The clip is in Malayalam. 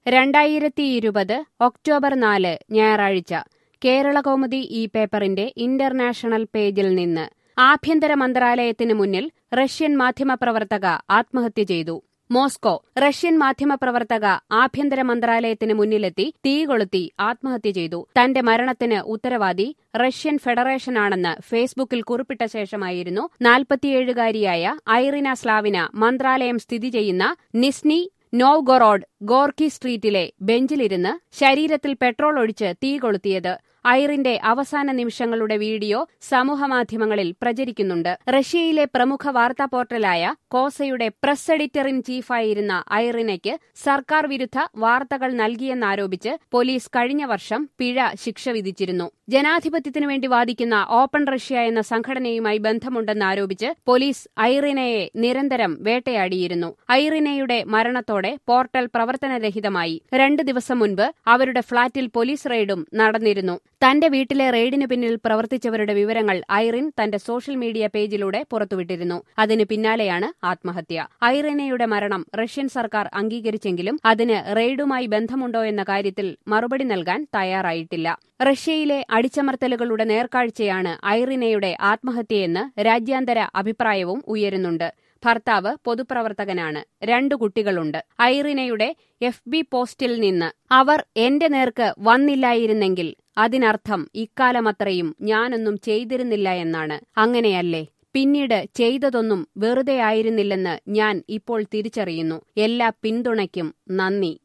രണ്ടായിരത്തി ഇരുപത് ഒക്ടോബർ നാല് ഞായറാഴ്ച കേരളകൗമുദി ഈ പേപ്പറിന്റെ ഇന്റർനാഷണൽ പേജിൽ നിന്ന് ആഭ്യന്തര മന്ത്രാലയത്തിന് മുന്നിൽ റഷ്യൻ മാധ്യമപ്രവർത്തക ആത്മഹത്യ ചെയ്തു മോസ്കോ റഷ്യൻ മാധ്യമപ്രവർത്തക ആഭ്യന്തര മന്ത്രാലയത്തിന് മുന്നിലെത്തി തീ കൊളുത്തി ആത്മഹത്യ ചെയ്തു തന്റെ മരണത്തിന് ഉത്തരവാദി റഷ്യൻ ഫെഡറേഷനാണെന്ന് ഫേസ്ബുക്കിൽ കുറിപ്പിട്ട ശേഷമായിരുന്നു നാൽപ്പത്തിയേഴുകാരിയായ ഐറിന സ്ലാവിന മന്ത്രാലയം സ്ഥിതി ചെയ്യുന്ന നിസ്നി നോവ്ഗൊറോഡ് ഗോർക്കി സ്ട്രീറ്റിലെ ബെഞ്ചിലിരുന്ന് ശരീരത്തിൽ പെട്രോൾ ഒഴിച്ച് തീ കൊളുത്തിയത് ഐറിന്റെ അവസാന നിമിഷങ്ങളുടെ വീഡിയോ സമൂഹമാധ്യമങ്ങളിൽ പ്രചരിക്കുന്നുണ്ട് റഷ്യയിലെ പ്രമുഖ വാർത്താ പോർട്ടലായ കോസയുടെ പ്രസ് എഡിറ്റർ ഇൻ ചീഫായിരുന്ന ഐറിനയ്ക്ക് സർക്കാർ വിരുദ്ധ വാർത്തകൾ നൽകിയെന്നാരോപിച്ച് പോലീസ് കഴിഞ്ഞ വർഷം പിഴ ശിക്ഷ വിധിച്ചിരുന്നു ജനാധിപത്യത്തിനു വേണ്ടി വാദിക്കുന്ന ഓപ്പൺ റഷ്യ എന്ന സംഘടനയുമായി ബന്ധമുണ്ടെന്നാരോപിച്ച് പോലീസ് ഐറിനയെ നിരന്തരം വേട്ടയാടിയിരുന്നു ഐറിനയുടെ മരണത്തോടെ പോർട്ടൽ പ്രവർത്തനരഹിതമായി രണ്ടു ദിവസം മുൻപ് അവരുടെ ഫ്ളാറ്റിൽ പോലീസ് റെയ്ഡും നടന്നിരുന്നു തന്റെ വീട്ടിലെ റെയ്ഡിന് പിന്നിൽ പ്രവർത്തിച്ചവരുടെ വിവരങ്ങൾ ഐറിൻ തന്റെ സോഷ്യൽ മീഡിയ പേജിലൂടെ പുറത്തുവിട്ടിരുന്നു അതിന് പിന്നാലെയാണ് ആത്മഹത്യ ഐറിനയുടെ മരണം റഷ്യൻ സർക്കാർ അംഗീകരിച്ചെങ്കിലും അതിന് റെയ്ഡുമായി ബന്ധമുണ്ടോ എന്ന കാര്യത്തിൽ മറുപടി നൽകാൻ തയ്യാറായിട്ടില്ല റഷ്യയിലെ അടിച്ചമർത്തലുകളുടെ നേർക്കാഴ്ചയാണ് ഐറിനയുടെ ആത്മഹത്യയെന്ന് രാജ്യാന്തര അഭിപ്രായവും ഉയരുന്നുണ്ട് ഭർത്താവ് പൊതുപ്രവർത്തകനാണ് രണ്ടു കുട്ടികളുണ്ട് ഐറിനയുടെ എഫ് ബി പോസ്റ്റിൽ നിന്ന് അവർ എന്റെ നേർക്ക് വന്നില്ലായിരുന്നെങ്കിൽ അതിനർത്ഥം ഇക്കാലമത്രയും ഞാനൊന്നും ചെയ്തിരുന്നില്ല എന്നാണ് അങ്ങനെയല്ലേ പിന്നീട് ചെയ്തതൊന്നും വെറുതെ ആയിരുന്നില്ലെന്ന് ഞാൻ ഇപ്പോൾ തിരിച്ചറിയുന്നു എല്ലാ പിന്തുണയ്ക്കും നന്ദി